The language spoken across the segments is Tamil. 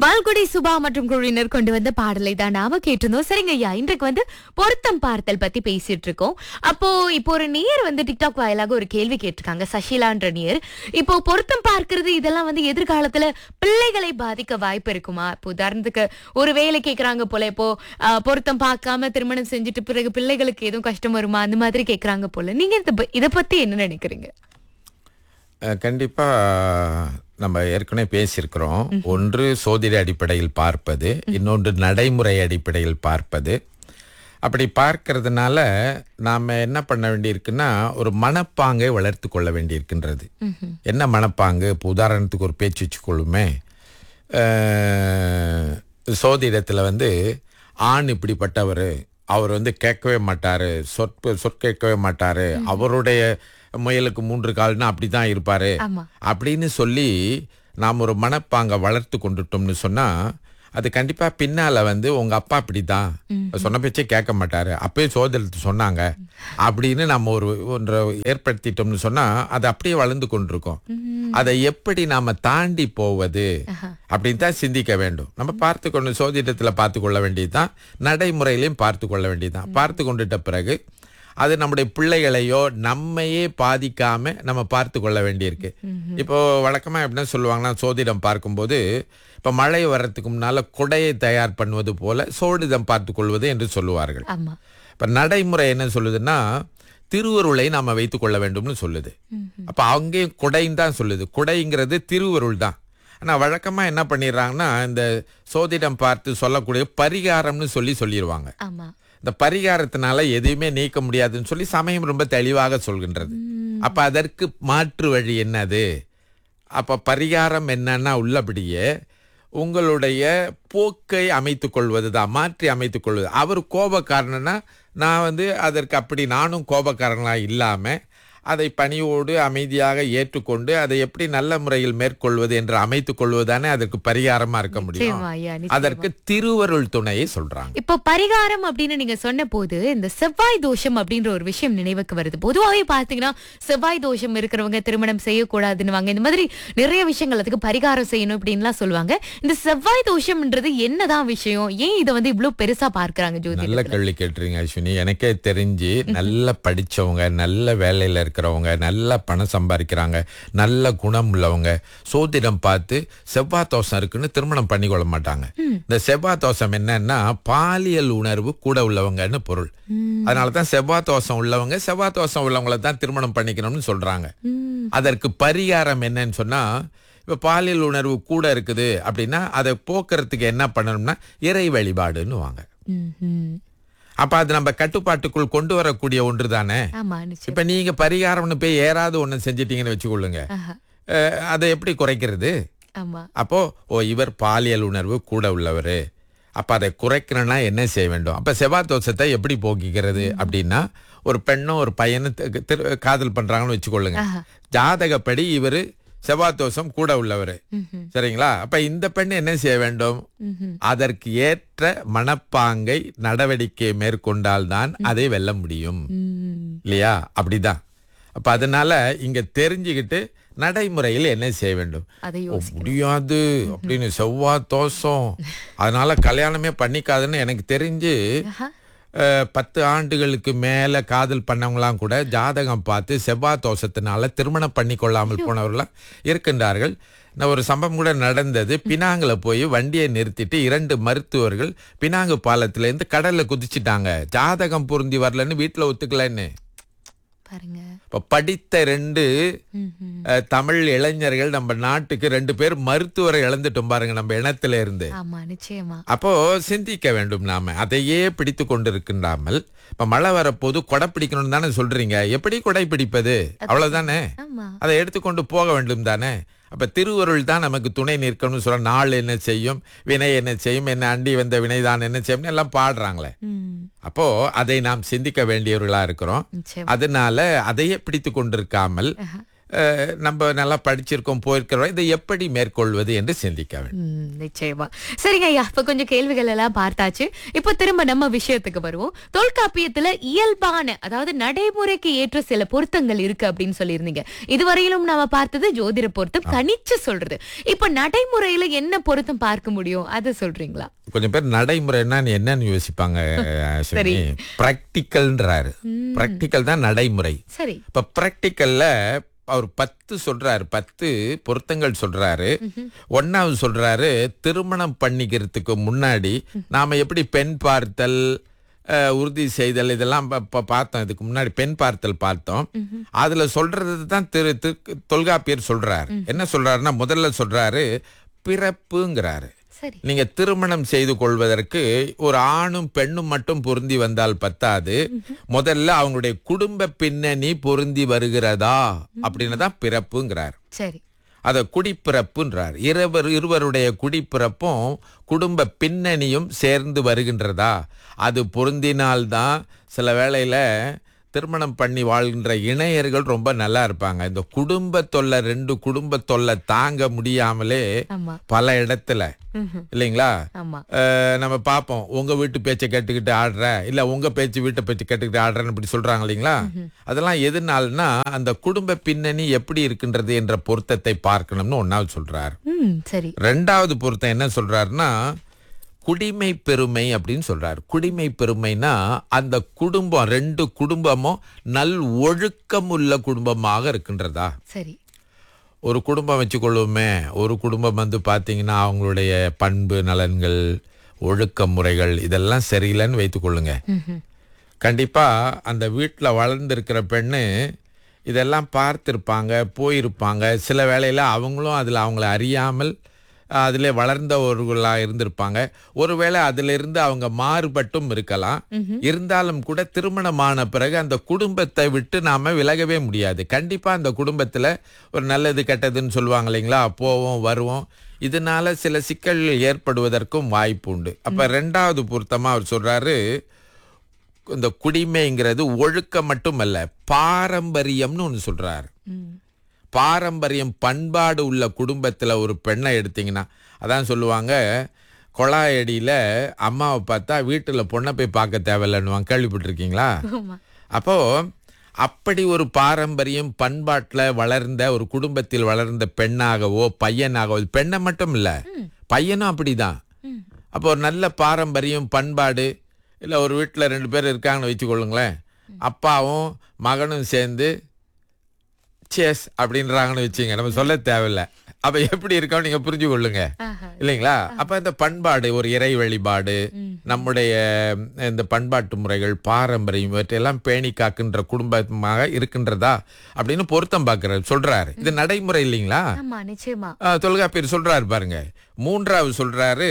பால்குடி சுபா மற்றும் குழுவினர் கொண்டு வந்த பாடலை தான் நாம கேட்டிருந்தோம் சரிங்க ஐயா இன்றைக்கு வந்து பொருத்தம் பார்த்தல் பத்தி பேசிட்டு இருக்கோம் அப்போ இப்போ ஒரு நேர் வந்து டிக்டாக் வாயிலாக ஒரு கேள்வி கேட்டிருக்காங்க சசிலான்ற நேர் இப்போ பொருத்தம் பார்க்கிறது இதெல்லாம் வந்து எதிர்காலத்துல பிள்ளைகளை பாதிக்க வாய்ப்பு இருக்குமா இப்போ உதாரணத்துக்கு ஒரு வேலை கேக்குறாங்க போல இப்போ ஆஹ், பொருத்தம் பார்க்காம திருமணம் செஞ்சுட்டு பிறகு பிள்ளைகளுக்கு எதுவும் கஷ்டம் வருமா அந்த மாதிரி கேக்குறாங்க போல நீங்க இத ப- இத பத்தி என்ன நினைக்கிறீங்க அஹ், கண்டிப்பா நம்ம ஏற்கனவே பேசியிருக்கிறோம் ஒன்று சோதிட அடிப்படையில் பார்ப்பது இன்னொன்று நடைமுறை அடிப்படையில் பார்ப்பது அப்படி பார்க்கறதுனால நாம் என்ன பண்ண வேண்டியிருக்குன்னா ஒரு மனப்பாங்கை வளர்த்து கொள்ள வேண்டியிருக்கின்றது என்ன மனப்பாங்கு இப்போ உதாரணத்துக்கு ஒரு பேச்சு வச்சுக்கொள்ளுமே அஹ், சோதிடத்தில் வந்து ஆண் இப்படிப்பட்டவர் அவர் வந்து கேட்கவே மாட்டார் சொற்ப சொற்கேட்கவே மாட்டார் அவருடைய முயலுக்கு மூன்று கால்னா அப்படி தான் இருப்பார் ஆமா அப்படின்னு சொல்லி நாம் ஒரு மனப்பாங்க வளர்த்து கொண்டுட்டோம்னு சொன்னா அது கண்டிப்பா பின்னால வந்து உங்க அப்பா அப்படிதான் சொன்ன பேச்சே கேட்க மாட்டாரு அப்பயே சோதரத்து சொன்னாங்க அப்படின்னு நம்ம ஒரு ஒன்றை ஏற்படுத்திட்டோம்னு சொன்னா அது அப்படியே வளர்ந்து கொண்டிருக்கோம் அதை எப்படி நாம தாண்டி போவது அப்படின்னு தான் சிந்திக்க வேண்டும் நம்ம பார்த்து கொண்டு சோதிடத்துல பார்த்து கொள்ள வேண்டியதுதான் நடைமுறையிலையும் பார்த்து கொள்ள வேண்டியதுதான் பார்த்து கொண்டுட்ட பிறகு அது நம்முடைய பிள்ளைகளையோ நம்மையே பாதிக்காம நம்ம பார்த்து கொள்ள வேண்டியிருக்கு இப்போ வழக்கமா எப்படின்னா சொல்லுவாங்கன்னா சோதிடம் பார்க்கும்போது இப்போ மழை வர்றதுக்கு முன்னால குடையை தயார் பண்ணுவது போல சோதிடம் பார்த்து கொள்வது என்று சொல்லுவார்கள் ஆமா இப்ப நடைமுறை என்ன சொல்லுதுன்னா திருவருளை நாம வைத்துக் கொள்ள வேண்டும்னு சொல்லுது அப்ப அங்கேயும் குடைன்னு தான் சொல்லுது குடைங்கிறது திருவருள் தான் ஆனா வழக்கமா என்ன பண்ணிடுறாங்கன்னா இந்த சோதிடம் பார்த்து சொல்லக்கூடிய பரிகாரம்னு சொல்லி சொல்லிடுவாங்க ஆமா இந்த பரிகாரத்தினால எதையுமே நீக்க முடியாதுன்னு சொல்லி சமயம் ரொம்ப தெளிவாக சொல்கின்றது அப்ப அதற்கு மாற்று வழி என்னது அப்ப பரிகாரம் என்னன்னா உள்ளபடியே உங்களுடைய போக்கை அமைத்துக் கொள்வது தான் மாற்றி அமைத்துக் கொள்வது அவர் கோபக்காரனா நான் வந்து அதற்கு அப்படி நானும் கோபக்காரனா இல்லாம அதை பணியோடு அமைதியாக ஏற்றுக்கொண்டு அதை எப்படி நல்ல முறையில் மேற்கொள்வது என்று அமைத்துக் கொள்வதுதானே அதற்கு பரிகாரமா இருக்க முடியும் நிச்சயமா ஐயா நிச்சயமா. அதற்கு திருவருள் துணையை சொல்றாங்க இப்போ பரிகாரம் அப்படின்னு நீங்க சொன்ன போது இந்த செவ்வாய் தோஷம் அப்படின்ற ஒரு விஷயம் நினைவுக்கு வருது பொதுவாகவே பாத்தீங்கன்னா செவ்வாய் தோஷம் இருக்கிறவங்க திருமணம் செய்யக்கூடாதுன்னு இந்த மாதிரி நிறைய விஷயங்கள் அதுக்கு பரிகாரம் செய்யணும் அப்படின்லாம் சொல்லுவாங்க இந்த செவ்வாய் தோஷம்ன்றது என்னதான் விஷயம் ஏன் இதை வந்து இவ்ளோ பெருசா பார்க்கறாங்க ஜோதி நல்ல கேள்வி கேட்டுறீங்க அஸ்வினி எனக்கே தெரிஞ்சு நல்ல படிச்சவங்க நல்ல வேலையில இருக்கிறவங்க நல்ல பணம் சம்பாதிக்கிறாங்க நல்ல குணம் உள்ளவங்க சோதிடம் பார்த்து செவ்வாய் தோஷம் இருக்குன்னு திருமணம் பண்ணி கொள்ள மாட்டாங்க இந்த செவ்வாய் தோஷம் என்னன்னா பாலியல் உணர்வு கூட உள்ளவங்கன்னு பொருள் அதனாலதான் செவ்வாய் தோஷம் உள்ளவங்க செவ்வாய் தோஷம் உள்ளவங்கள தான் திருமணம் பண்ணிக்கணும்னு சொல்றாங்க அதற்கு பரிகாரம் என்னன்னு சொன்னா இப்ப பாலியல் உணர்வு கூட இருக்குது அப்படின்னா அதை போக்குறதுக்கு என்ன பண்ணணும்னா இறை வழிபாடுன்னு வாங்க ம்ஹும். அப்ப அது நம்ம கட்டுப்பாட்டுக்குள் கொண்டு வரக்கூடிய ஒன்று தானே ஆமா நிச்சயம் இப்ப நீங்க பரிகாரம்னு போய் ஏறாவது ஒண்ணு செஞ்சிட்டீங்கன்னு வச்சுக்கொள்ளுங்க ஆஹா. அஹ், அதை எப்படி குறைக்கிறது ஆமா அப்போ ஓ இவர் பாலியல் உணர்வு கூட உள்ளவர் அப்ப அதை குறைக்கணும்னா என்ன செய்ய வேண்டும் அப்ப செவ்வாய் தோஷத்தை எப்படி போக்கிக்கிறது அப்படின்னா ஒரு பெண்ணும் ஒரு பையனும் தி- திரு- காதல் பண்றாங்கன்னு வச்சுக்கொள்ளுங்க ஜாதகப்படி இவரு செவ்வாய் தோஷம் கூட உள்ளவர் ம்ஹும். சரிங்களா அப்ப இந்த பெண் என்ன செய்ய வேண்டும் ம்ஹும். அதற்கு ஏற்ற மனப்பாங்கை நடவடிக்கை மேற்கொண்டால்தான் அதை வெல்ல முடியும் ம். இல்லையா அப்படிதான் அப்ப அதனால இங்க தெரிஞ்சுக்கிட்டு நடைமுறையில் என்ன செய்ய வேண்டும் அதை ஓ, முடியாது அப்படின்னு செவ்வாய் தோஷம் அதனால கல்யாணமே பண்ணிக்காதுன்னு எனக்கு தெரிஞ்சு ஆஹா. அஹ், பத்து ஆண்டுகளுக்கு மேல காதல் பண்ணவங்களாம் கூட ஜாதகம் பார்த்து செவ்வாய் தோஷத்தினால திருமணம் பண்ணி கொள்ளாமல் போனவர்களாம் இருக்கின்றார்கள் நான் ஒரு சம்பவம் கூட நடந்தது பினாங்குல போய் வண்டியை நிறுத்திட்டு இரண்டு மருத்துவர்கள் பினாங்கு பாலத்துல இருந்து கடல்ல குதிச்சிட்டாங்க ஜாதகம் பொருந்தி வரலன்னு வீட்டுல ஒத்துக்கலன்னு பாருங்க இப்ப படித்த ரெண்டு ம்ஹும். அஹ், தமிழ் இளைஞர்கள் நம்ம நாட்டுக்கு ரெண்டு பேர் மருத்துவரை இழந்துட்டோம் பாருங்க நம்ம இனத்துல இருந்து ஆமா நிச்சயமா அப்போ சிந்திக்க வேண்டும் நாம அதையே பிடித்து கொண்டிருக்கின்றாமல் இப்ப மழை வரப்போது கொடை பிடிக்கணும்னு தானே சொல்றீங்க எப்படி கொடை பிடிப்பது அவ்வளவுதானே ஆமா அதை எடுத்துக்கொண்டு போக வேண்டும் தானே அப்ப திருவருள் தான் நமக்கு துணை நிற்கணும்னு சொல்ற நாள் என்ன செய்யும் வினை என்ன செய்யும் என்ன அண்டி வந்த வினைதான் என்ன செய்யும்னு எல்லாம் பாடுறாங்களே ம். அப்போ அதை நாம் சிந்திக்க வேண்டியவர்களா இருக்கிறோம் நிச்சயம் அதனால அதையே பிடித்து கொண்டிருக்காமல் அஹ், நம்ம நல்லா படிச்சிருக்கோம் போயிருக்கிறோம் இதை எப்படி மேற்கொள்வது என்று சிந்திக்க வேண்டும் ம், நிச்சயமா சரிங்க ஐயா இப்ப கொஞ்சம் கேள்விகள் எல்லாம் பார்த்தாச்சு இப்போ திரும்ப நம்ம விஷயத்துக்கு வருவோம் தொல்காப்பியத்துல இயல்பான அதாவது நடைமுறைக்கு ஏற்ற சில பொருத்தங்கள் இருக்கு அப்படின்னு சொல்லியிருந்தீங்க இதுவரையிலும் நாம பார்த்தது ஜோதிட பொருத்தம் கணிச்சு சொல்றது இப்ப நடைமுறையில என்ன பொருத்தம் பார்க்க முடியும் அதை சொல்றீங்களா கொஞ்சம் பேர் நடைமுறைன்னா என்னன்னு யோசிப்பாங்க சரி. பிராக்டிக்கல்ன்றாரு பிராக்டிக்கல் தான் நடைமுறை சரி இப்ப பிராக்டிக்கல்ல அவர் பத்து சொல்றாரு பத்து பொருத்தங்கள் சொல்றாரு ஒன்னாவது சொல்றாரு திருமணம் பண்ணிக்கிறதுக்கு முன்னாடி நாம எப்படி பெண் பார்த்தல் அஹ், உறுதி செய்தல் இதெல்லாம் ப- ப- பார்த்தோம் இதுக்கு முன்னாடி பெண் பார்த்தல் பார்த்தோம் அதுல சொல்றது தான் திரு திரு- தொல்காப்பியர் சொல்றாரு என்ன சொல்றாருன்னா முதல்ல சொல்றாரு பிறப்புங்கிறாரு சரி நீங்க திருமணம் செய்து கொள்வதற்கு ஒரு ஆணும் பெண்ணும் மட்டும் பொருந்தி வந்தால் பத்தாது முதல்ல அவங்களுடைய குடும்ப பின்னணி பொருந்தி வருகிறதா அப்படின்னு தான் பிறப்புங்கிறார் சரி அத குடிப்பிறப்புன்றார் இருவர் இருவருடைய குடிப்பிறப்பும் குடும்ப பின்னணியும் சேர்ந்து வருகின்றதா அது பொருந்தினால்தான் சில வேளையில திருமணம் பண்ணி வாழ்கின்ற இணையர்கள் ரொம்ப நல்லா இருப்பாங்க இந்த குடும்ப தொல்லை ரெண்டு குடும்ப தொல்லை தாங்க முடியாமலே ஆமா பல இடத்துல ம்ஹும். இல்லைங்களா ஆமா அஹ், நம்ம பார்ப்போம் உங்க வீட்டு பேச்சை கேட்டுக்கிட்டு ஆடுற இல்ல உங்க பேச்சு வீட்டை பேச்சு கேட்டுக்கிட்டு ஆடுறேன்னு இப்படி சொல்றாங்க இல்லைங்களா அதெல்லாம் எதுனால்னா அந்த குடும்ப பின்னணி எப்படி இருக்கின்றது என்ற பொருத்தத்தை பார்க்கணும்னு ஒன்னாவது சொல்றாரு ம் சரி ரெண்டாவது பொருத்தம் என்ன சொல்றாருன்னா குடிமை பெருமை அப்படின்னு சொல்றாரு குடிமை பெருமைனா அந்த குடும்பம் ரெண்டு குடும்பமும் நல் ஒழுக்கம் உள்ள குடும்பமாக இருக்கின்றதா சரி ஒரு குடும்பம் வச்சுக்கொள்வோமே ஒரு குடும்பம் வந்து பார்த்தீங்கன்னா அவங்களுடைய பண்பு நலன்கள் ஒழுக்க முறைகள் இதெல்லாம் சரியில்லைன்னு வைத்துக்கொள்ளுங்க ம்ஹும். கண்டிப்பா அந்த வீட்டில் வளர்ந்துருக்கிற பெண்ணு இதெல்லாம் பார்த்துருப்பாங்க போயிருப்பாங்க சில வேளையில அவங்களும் அதில் அவங்கள அறியாமல் அதில் வளர்ந்தவர்களாக இருந்திருப்பாங்க ஒருவேளை அதிலிருந்து அவங்க மாறுபட்டும் இருக்கலாம் இருந்தாலும் கூட திருமணமான பிறகு அந்த குடும்பத்தை விட்டு நாம விலகவே முடியாது கண்டிப்பா அந்த குடும்பத்துல ஒரு நல்லது கெட்டதுன்னு சொல்லுவாங்க இல்லைங்களா போவோம் வருவோம் இதனால சில சிக்கல்கள் ஏற்படுவதற்கும் வாய்ப்பு உண்டு அப்ப ரெண்டாவது பொருத்தமா அவர் சொல்றாரு இந்த குடிமைங்கிறது ஒழுக்கம் மட்டுமல்ல பாரம்பரியம்னு ஒன்று சொல்றாரு ம் பாரம்பரியம் பண்பாடு உள்ள குடும்பத்தில் ஒரு பெண்ணை எடுத்தீங்கன்னா அதான் சொல்லுவாங்க கொழாயடியில் அம்மாவை பார்த்தா வீட்டில் பொண்ணை போய் பார்க்க தேவையில்லைன்னுவாங்க கேள்விப்பட்டிருக்கீங்களா ஆமா அப்போ அப்படி ஒரு பாரம்பரியம் பண்பாட்டில் வளர்ந்த ஒரு குடும்பத்தில் வளர்ந்த பெண்ணாகவோ பையனாகவோ இது பெண்ணை மட்டும் இல்லை பையனும் அப்படிதான் ம் அப்போ ஒரு நல்ல பாரம்பரியம் பண்பாடு இல்லை ஒரு வீட்டில் ரெண்டு பேர் இருக்காங்கன்னு வச்சுக்கொள்ளுங்களேன் அப்பாவும் மகனும் சேர்ந்து சேஸ் அப்படின்றாங்கன்னு வச்சுங்க நம்ம சொல்ல தேவையில்ல அப்ப எப்படி இருக்கோம் நீங்க புரிஞ்சு கொள்ளுங்க ஆஹா இல்லைங்களா அப்ப இந்த பண்பாடு ஒரு இறை வழிபாடு நம்முடைய இந்த பண்பாட்டு முறைகள் பாரம்பரியம் இவற்றையெல்லாம் பேணி காக்கின்ற குடும்பமாக இருக்கின்றதா அப்படின்னு பொருத்தம் பார்க்கிறார் சொல்றாரு இது நடைமுறை இல்லைங்களா ஆமா நிச்சயமா ஆ, தொல்காப்பியர் சொல்றாரு பாருங்க மூன்றாவது சொல்றாரு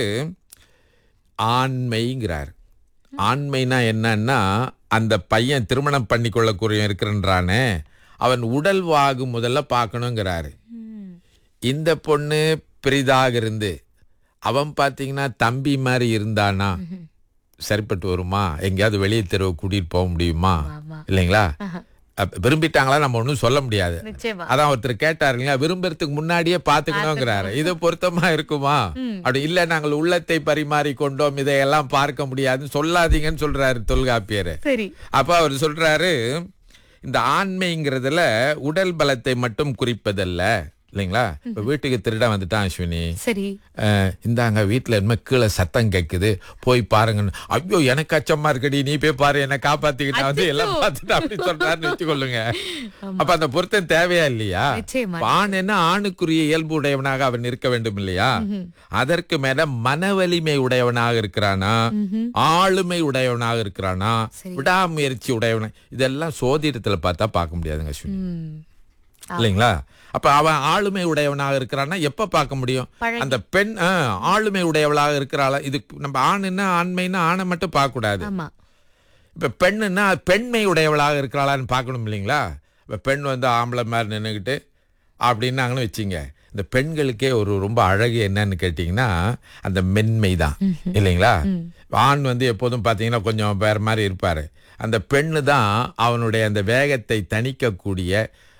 ஆண்மைங்கிறார் ஆண்மைனா என்னன்னா அந்த பையன் திருமணம் பண்ணிக்கொள்ளக்கூடிய இருக்கிறன்றானே அவன் உடல் வாகு முதல்ல பார்க்கணுங்கிறாரு ம் இந்த பொண்ணு பெரிதாக இருந்து அவன் பார்த்தீங்கன்னா தம்பி மாதிரி இருந்தானா சரிப்பட்டு வருமா எங்கேயாவது வெளியே தெருவு கூட்டிட்டு போக முடியுமா ஆமா இல்லைங்களா ஆஹா. அப்ப விரும்பிட்டாங்களா நம்ம ஒன்றும் சொல்ல முடியாது நிச்சயமா அதான் ஒருத்தர் கேட்டாருங்களா விரும்புறதுக்கு முன்னாடியே பாத்துக்கணுங்கிறாரு இது பொருத்தமா இருக்குமா அப்படி இல்ல நாங்கள் உள்ளத்தை பரிமாறி கொண்டோம் இதையெல்லாம் பார்க்க முடியாதுன்னு சொல்லாதீங்கன்னு சொல்றாரு தொல்காப்பியர் சரி அப்ப அவர் சொல்றாரு இந்த ஆண்மைங்கிறதுல உடல் பலத்தை மட்டும் குறிப்பதல்ல இல்லைங்களா இப்ப வீட்டுக்கு திருட வந்துட்டான் அஸ்வினி சரி அஹ், இந்தாங்க வீட்டுல என்ன கீழே சத்தம் கேக்குது போய் பாருங்கன்னு ஐயோ எனக்கு அச்சமா இருக்கடி நீ போய் பாரு என்ன காப்பாத்திக்கிட்டா வந்து எல்லாம் பார்த்துட்டு அப்படி சொல்றாருன்னு வச்சுக்கொள்ளுங்க அப்ப அந்த பொருத்தம் தேவையா இல்லையா நிச்சயமா இப்ப ஆண் என்ன ஆணுக்குரிய இயல்பு உடையவனாக அவன் இருக்க வேண்டும் இல்லையா அதற்கு மேல மன வலிமை உடையவனாக இருக்கிறானா ஆளுமை உடையவனாக இருக்கிறானா விடாமுயற்சி உடையவனா இதெல்லாம் சோதிடத்துல பார்த்தா பார்க்க முடியாதுங்க அஸ்வினி ம் இல்லைங்களா அப்ப அவன் ஆளுமை உடையவனாக இருக்கிறான்னா எப்ப பார்க்க முடியும் பழகி. அந்த பெண் ஆ, ஆளுமை உடையவளாக இருக்கிறாளா இது நம்ம ஆணுன்னா ஆண்மைன்னா ஆணை மட்டும் பார்க்க கூடாது ஆமா இப்ப பெண்ணுன்னா பெண்மை உடையவளாக இருக்கிறாளான்னு பார்க்கணும் இல்லைங்களா இப்ப பெண் வந்து ஆம்பளை மாதிரி நின்றுக்கிட்டு அப்படின்னாங்கன்னு வச்சிங்க இந்த பெண்களுக்கே ஒரு ரொம்ப அழகு என்னன்னு கேட்டிங்கன்னா அந்த மென்மை தான் இல்லைங்களா ஆண் வந்து எப்போதும் பார்த்தீங்கன்னா கொஞ்சம் வேற மாதிரி இருப்பாரு அந்த பெண்ணு தான் அவனுடைய அந்த வேகத்தை தணிக்கக்கூடிய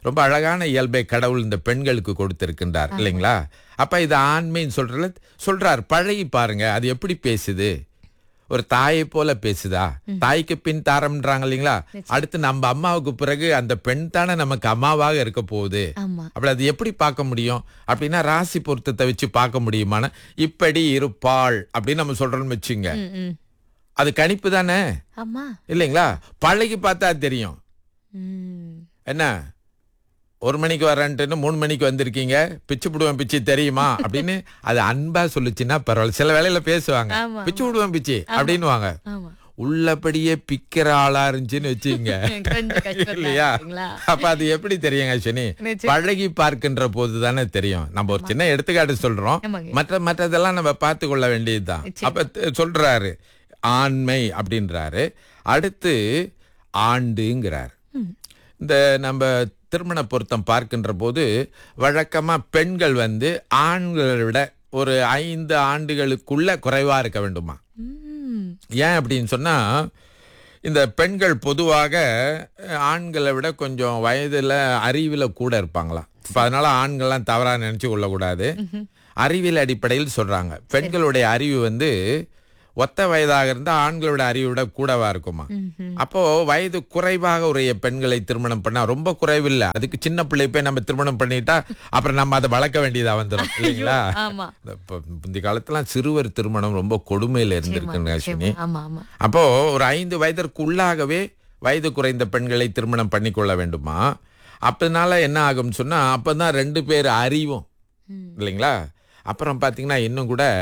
ரொம்ப அழகான இயல்பை கடவுள் இந்த பெண்களுக்கு கொடுத்திருக்கின்றார் இல்லைங்களா அப்ப இது ஆண்மைன்னு சொல்றதுல சொல்றார் பழகி பாருங்க அது எப்படி பேசுது ஒரு தாயை போல பேசுதா தாய்க்கு பின் தாரம்ன்றாங்க இல்லைங்களா அடுத்து நம்ம அம்மாவுக்கு பிறகு அந்த பெண் தானே நமக்கு அம்மாவாக இருக்க போகுது ஆமா அப்படி அது எப்படி பார்க்க முடியும் அப்படின்னா ராசி பொருத்தத்தை வச்சு பார்க்க முடியுமான இப்படி இருப்பாள் அப்படின்னு நம்ம சொல்றோம்னு வச்சுங்க ம், ம். அது கணிப்பு தானே ஆமா இல்லைங்களா பழகி பார்த்தா தெரியும் ம். என்ன ஒரு மணிக்கு வரேன்ட்டுன்னு மூணு மணிக்கு வந்திருக்கீங்க பிச்சு விடுவேன் பிச்சு தெரியுமா அப்படின்னு அது அன்பா சொல்லுச்சுன்னா பரவாயில்ல சில வேலையில பேசுவாங்க ஆமா, பிச்சு விடுவேன் பிச்சு அப்படின்னுவாங்க ஆமா உள்ளபடியே பிக்கிற ஆளா இருந்துச்சுன்னு வச்சுங்க கொஞ்சம் கஷ்டம் இல்லையா இல்லைங்களா? அப்ப அது எப்படி தெரியுங்க அஸ்வினி நிச்சயம். பழகி பார்க்கின்ற போது தானே தெரியும் நம்ம ஒரு சின்ன எடுத்துக்காட்டு சொல்றோம் ஆமாங்க. மற்ற மற்றதெல்லாம் நம்ம பார்த்து கொள்ள வேண்டியதுதான் நிச்சயம். அப்ப த- சொல்றாரு ஆண்மை அப்படின்றாரு அடுத்து ஆண்டுங்கிறார் இந்த நம்ம திருமண பொருத்தம் பார்க்கின்ற போது வழக்கமா பெண்கள் வந்து ஆண்களை விட ஒரு ஐந்து ஆண்டுகளுக்குள்ள குறைவா இருக்க வேண்டுமா ம். ஏன் அப்படின்னு சொன்னா இந்த பெண்கள் பொதுவாக அஹ், ஆண்களை விட கொஞ்சம் வயதுல அறிவுல கூட இருப்பாங்களாம் இப்ப அதனால ஆண்கள்லாம் தவறா நினைச்சு கொள்ளக்கூடாது அறிவியல் அடிப்படையில் சொல்றாங்க பெண்களுடைய அறிவு வந்து ஒத்த வயதாக இருந்தா ஆண்களோட அறிவை விட கூடவா இருக்குமா ம்ஹும். அப்போ வயது குறைவாக உடைய பெண்களை திருமணம் பண்ணா ரொம்ப குறைவில்லை அதுக்கு சின்ன பிள்ளை போய் நம்ம திருமணம் பண்ணிட்டா அப்புறம் நம்ம அதை வளர்க்க வேண்டியதா வந்துடும் இல்லைங்களா ஆமா இந்த இப்ப முந்தைய காலத்துல சிறுவர் திருமணம் ரொம்ப கொடுமையில இருந்திருக்குங்க அஸ்வினி ஆமா ஆமா அப்போ ஒரு ஐந்து வயதிற்குள்ளாகவே வயது குறைந்த பெண்களை திருமணம் பண்ணிக்கொள்ள வேண்டுமா அப்பனால என்ன ஆகும்னு சொன்னா அப்பதான் ரெண்டு பேர் அறிவும் இல்லைங்களா அப்புறம் பாத்தீங்கன்னா இன்னும் கூட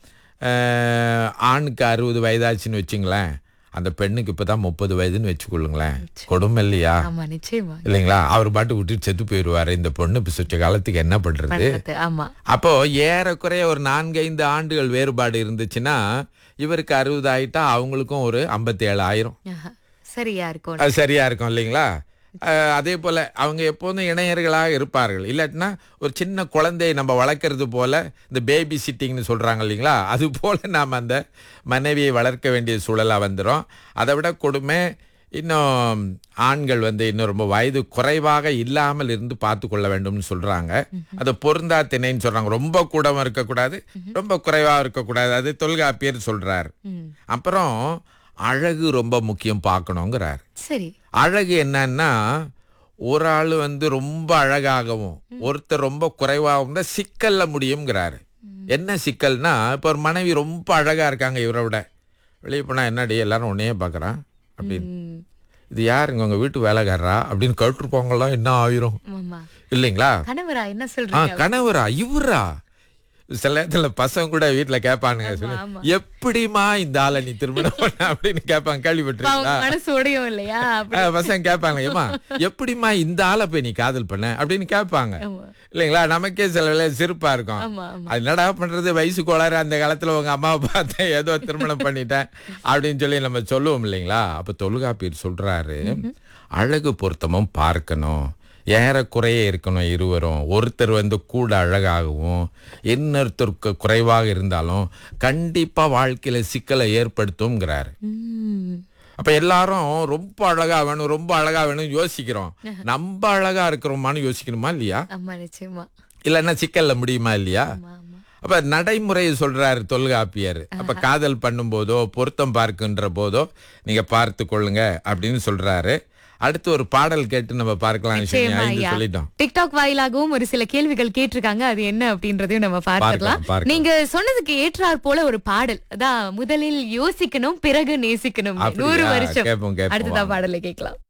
அஹ், ஆணுக்கு அறுபது வயதாச்சுன்னு வச்சுங்களேன் அந்த பெண்ணுக்கு இப்பதான் முப்பது வயதுன்னு வச்சுக்கொள்ளுங்களேன் கொடுமை இல்லையா ஆமா நிச்சயமா இல்லைங்களா அவர் பாட்டு விட்டுட்டு செத்து போயிடுவாரு இந்த பொண்ணு இப்ப சுற்ற காலத்துக்கு என்ன பண்றது பண்றது ஆமா அப்போ ஏறக்குறைய ஒரு நான்கைந்து ஆண்டுகள் வேறுபாடு இருந்துச்சுன்னா இவருக்கு அறுபது ஆயிட்டா அவங்களுக்கும் ஒரு ஐம்பத்தி ஏழு ஆயிரம் ஆஹா. சரியா இருக்கும் அது சரியா இருக்கும் இல்லைங்களா அஹ் அதே போல அவங்க எப்போதும் இணையர்களாக இருப்பார்கள் இல்லாட்டினா ஒரு சின்ன குழந்தையை நம்ம வளர்க்கறது போல இந்த பேபி சிட்டிங்னு சொல்றாங்க இல்லைங்களா அது போல நாம் அந்த மனைவியை வளர்க்க வேண்டிய சூழலா வந்துடும் அதை விட கொடுமை இன்னும் ஆண்கள் வந்து இன்னும் ரொம்ப வயது குறைவாக இல்லாமல் இருந்து பார்த்து கொள்ள வேண்டும்னு சொல்றாங்க அது பொருந்தா திணைன்னு சொல்றாங்க ரொம்ப கூடவும் இருக்கக்கூடாது ரொம்ப குறைவாக இருக்கக்கூடாது அது தொல்காப்பியர் சொல்றார் ம். அப்புறம் அழகு ரொம்ப முக்கியம் பார்க்கணுங்கிறார் சரி அழகு என்னன்னா ஒரு ஆள் வந்து ரொம்ப அழகாகவும் ஒருத்தர் ரொம்ப குறைவாகவும் தான் சிக்கல்ல முடியுங்கிறாரு என்ன சிக்கல்னா இப்போ ஒரு மனைவி ரொம்ப அழகா இருக்காங்க இவரை விட வெளியே போனா என்னடி எல்லாரும் உன்னையே பார்க்கறான் அப்படின்னு ம். இது யாருங்க உங்க வீட்டு வேலைக்காரரா அப்படின்னு கேட்டுருப்பாங்களாம் என்ன ஆயிரும் ஆமா இல்லைங்களா கணவரா என்ன ஆ சொல்றீங்க கணவரா இவரா சில நேரத்துல பசங்க கூட வீட்டுல கேட்பானுங்க சொல்லி ஆமா. எப்படிமா இந்த ஆளை நீ திருமணம் பண்ண அப்படின்னு கேட்பாங்க இப்ப கேள்விப்பட்டிருக்கீங்களா அவங்க மனசு உடையும் இல்லையா அப்படி- ஆ, பசங்க கேட்பாங்க ஏமா எப்படிம்மா இந்த ஆளை போய் நீ காதல் பண்ண அப்படின்னு கேட்பாங்க ஆமா. இல்லைங்களா நமக்கே சில வேலை சிரிப்பா இருக்கும் ஆமா ஆமா அது என்னடா பண்றது வயசு கோளாறு அந்த காலத்துல உங்க அம்மாவை பார்த்தேன் ஏதோ திருமணம் பண்ணிட்டேன் அப்படின்னு சொல்லி நம்ம சொல்லுவோம் இல்லைங்களா அப்ப தொல்காப்பியர் சொல்றாரு அழகு பொருத்தமும் பார்க்கணும் ஏறக்குறைய இருக்கணும் இருவரும் ஒருத்தர் வந்து கூட அழகாகவும் இன்னொருத்தருக்கு குறைவாக இருந்தாலும் கண்டிப்பா வாழ்க்கையில சிக்கலை ஏற்படுத்தும்ங்கிறாரு ம். அப்ப எல்லாரும் ரொம்ப அழகா வேணும் ரொம்ப அழகா வேணும் யோசிக்கிறோம் நம்ம அழகா இருக்கிறோமான்னு யோசிக்கணுமா இல்லையா ஆமா நிச்சயமா இல்லைன்னா சிக்கல்ல முடியுமா இல்லையா ஆமா ஆமா அப்ப நடைமுறையை சொல்றாரு தொல்காப்பியர் அப்ப காதல் பண்ணும் போதோ பொருத்தம் பார்க்கின்ற போதோ நீங்க பார்த்து கொள்ளுங்க அப்படின்னு சொல்றாரு அடுத்து ஒரு பாடல் கேட்டு நம்ம பார்க்கலாம் நிச்சயமா ஐந்து ஐயா. சொல்லிட்டோம் டிக்டாக் வாயிலாகவும் ஒரு சில கேள்விகள் கேட்டிருக்காங்க அது என்ன அப்படின்றதையும் நம்ம பார்க்கலாம் பார்க்கலாம், பார்க்கலாம். நீங்க சொன்னதுக்கு ஏற்றாற் போல ஒரு பாடல் அதான் முதலில் யோசிக்கணும் பிறகு நேசிக்கணும் அப்படியா? நூறு வருஷம் கேட்போம், கேட்போம், அடுத்ததான் வாங்க. பாடலை கேட்கலாம்